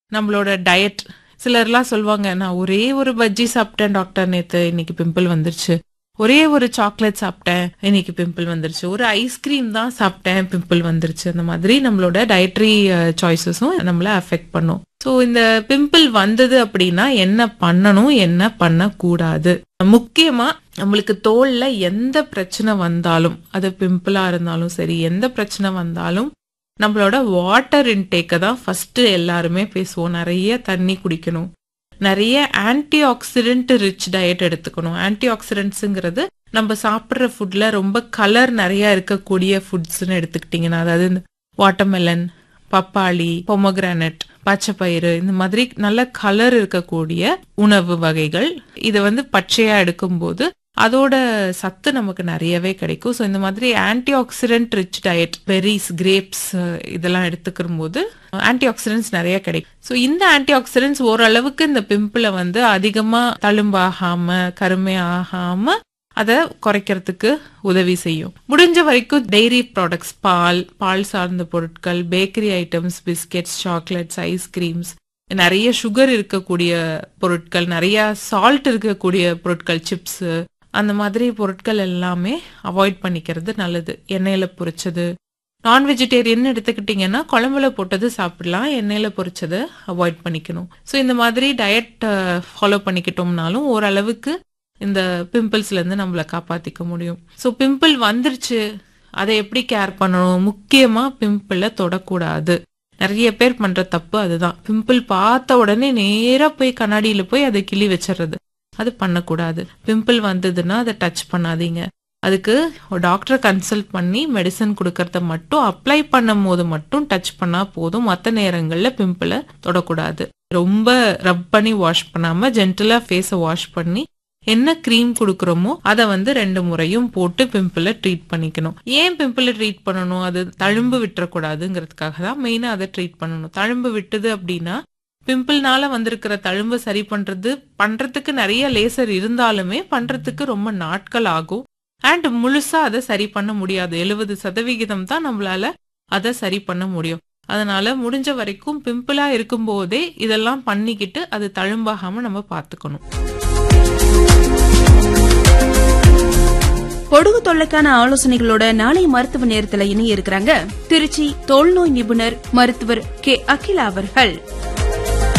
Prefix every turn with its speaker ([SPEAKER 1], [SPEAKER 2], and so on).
[SPEAKER 1] நம்மளோட டயட் சிலர்லாம் சொல்லுவாங்க நான் ஒரே ஒரு பஜ்ஜி சாப்பிட்டேன் டாக்டர் நேத்து இன்னைக்கு பிம்பிள் வந்துருச்சு ஒரே ஒரு சாக்லேட் சாப்பிட்டேன் இன்னைக்கு பிம்பிள் வந்துருச்சு ஒரு ஐஸ்கிரீம் தான் சாப்பிட்டேன் பிம்பிள் வந்துருச்சு அந்த மாதிரி நம்மளோட டயட்ரி சாய்ஸஸும் நம்மள அஃபெக்ட் பண்ணும் ஸோ இந்த பிம்பிள் வந்தது அப்படின்னா என்ன பண்ணணும் என்ன பண்ணக்கூடாது முக்கியமா நம்மளுக்கு தோல்ல எந்த பிரச்சனை வந்தாலும் அது பிம்பிளா இருந்தாலும் சரி எந்த பிரச்சனை வந்தாலும் நம்மளோட வாட்டர் இன்டேக்கை தான் ஃபர்ஸ்ட் எல்லாருமே பேசுவோம் நிறைய தண்ணி குடிக்கணும் நிறைய ஆன்டி ஆக்சிடென்ட் ரிச் டயட் எடுத்துக்கணும் ஆன்டி ஆக்சிடென்ட்ஸுங்கிறது நம்ம சாப்பிட்ற ஃபுட்ல ரொம்ப கலர் நிறைய இருக்கக்கூடிய ஃபுட்ஸ்னு எடுத்துக்கிட்டிங்கன்னா அதாவது வாட்டர்மெலன் பப்பாளி பொமோகிரானட் பச்சைப்பயிறு இந்த மாதிரி நல்ல கலர் இருக்கக்கூடிய உணவு வகைகள் இதை வந்து பச்சையா எடுக்கும்போது அதோட சத்து நமக்கு நிறையவே கிடைக்கும் ஸோ இந்த மாதிரி antioxidant rich diet berries grapes இதெல்லாம் எடுத்துக்கிற போது ஆன்டி ஆக்சிடென்ட்ஸ் நிறைய கிடைக்கும் ஸோ இந்த ஆன்டி ஆக்சிடென்ட்ஸ் ஓரளவுக்கு இந்த பிம்பிளை வந்து அதிகமா தழும்பாகாம கருமை ஆகாம அதை குறைக்கிறதுக்கு உதவி செய்யும் முடிஞ்ச வரைக்கும் டெய்ரி ப்ராடக்ட்ஸ் பால் பால் சார்ந்த பொருட்கள் bakery items biscuits chocolates ice creams நிறைய சுகர் இருக்கக்கூடிய பொருட்கள் நிறைய சால்ட் இருக்கக்கூடிய பொருட்கள் சிப்ஸ் அந்த மாதிரி பொருட்கள் எல்லாமே அவாய்ட் பண்ணிக்கிறது நல்லது எண்ணெயில பொரிச்சது நான் வெஜிடேரியன் எடுத்துக்கிட்டிங்கன்னா குழம்புல போட்டது சாப்பிடலாம் எண்ணெயில பொரிச்சதை அவாய்ட் பண்ணிக்கணும் ஸோ இந்த மாதிரி டயட் ஃபாலோ பண்ணிக்கிட்டோம்னாலும் ஓரளவுக்கு இந்த பிம்பிள்ஸ்ல இருந்து நம்மளை காப்பாத்திக்க முடியும் ஸோ பிம்பிள் வந்துருச்சு அதை எப்படி கேர் பண்ணணும் முக்கியமா பிம்பிளை தொடக்கூடாது நிறைய பேர் பண்ற தப்பு அதுதான் பிம்பிள் பார்த்த உடனே நேரா போய் கண்ணாடியில போய் அதை கிளி வச்சிடுறது அது பண்ணக்கூடாது பிம்பிள் வந்ததுன்னா அதை டச் பண்ணாதீங்க அதுக்கு ஒரு டாக்டரை கன்சல்ட் பண்ணி மெடிசன் கொடுக்கறத மட்டும் அப்ளை பண்ணும் போது மட்டும் டச் பண்ணா போதும் மற்ற நேரங்கள்ல பிம்பிளை தொடக்கூடாது ரொம்ப ரப் பண்ணி வாஷ் பண்ணாம ஜென்டலா ஃபேஸை வாஷ் பண்ணி என்ன க்ரீம் கொடுக்குறோமோ அதை வந்து ரெண்டு முறையும் போட்டு பிம்பிளை ட்ரீட் பண்ணிக்கணும் ஏன் பிம்பிளை ட்ரீட் பண்ணணும் அது தழும்பு விட்டுறக்கூடாதுங்கிறதுக்காக தான் மெயினாக அதை ட்ரீட் பண்ணணும் தழும்பு விட்டுது அப்படின்னா பிம்பிள்னால வந்திருக்கிற தழும்பு சரி பண்றது பண்றதுக்கு நிறைய லேசர் இருந்தாலுமே பண்றதுக்கு ரொம்ப நாட்கள் ஆகும் அண்ட் முழுசா அதை சரி பண்ண முடியாது எழுபது சதவிகிதம் தான் நம்மளால அதை சரி பண்ண முடியும் அதனால முடிஞ்ச வரைக்கும் பிம்பிளா இருக்கும் போதே இதெல்லாம் பண்ணிக்கிட்டு அது தழும்பாகாம நம்ம பார்த்துக்கணும்
[SPEAKER 2] பொடுகு தொல்லைக்கான ஆலோசனைகளோட நாளை மருத்துவ நேரத்துல இணைய இருக்கிறாங்க திருச்சி தோல்நோய் நிபுணர் மருத்துவர் கே அகிலா அவர்கள்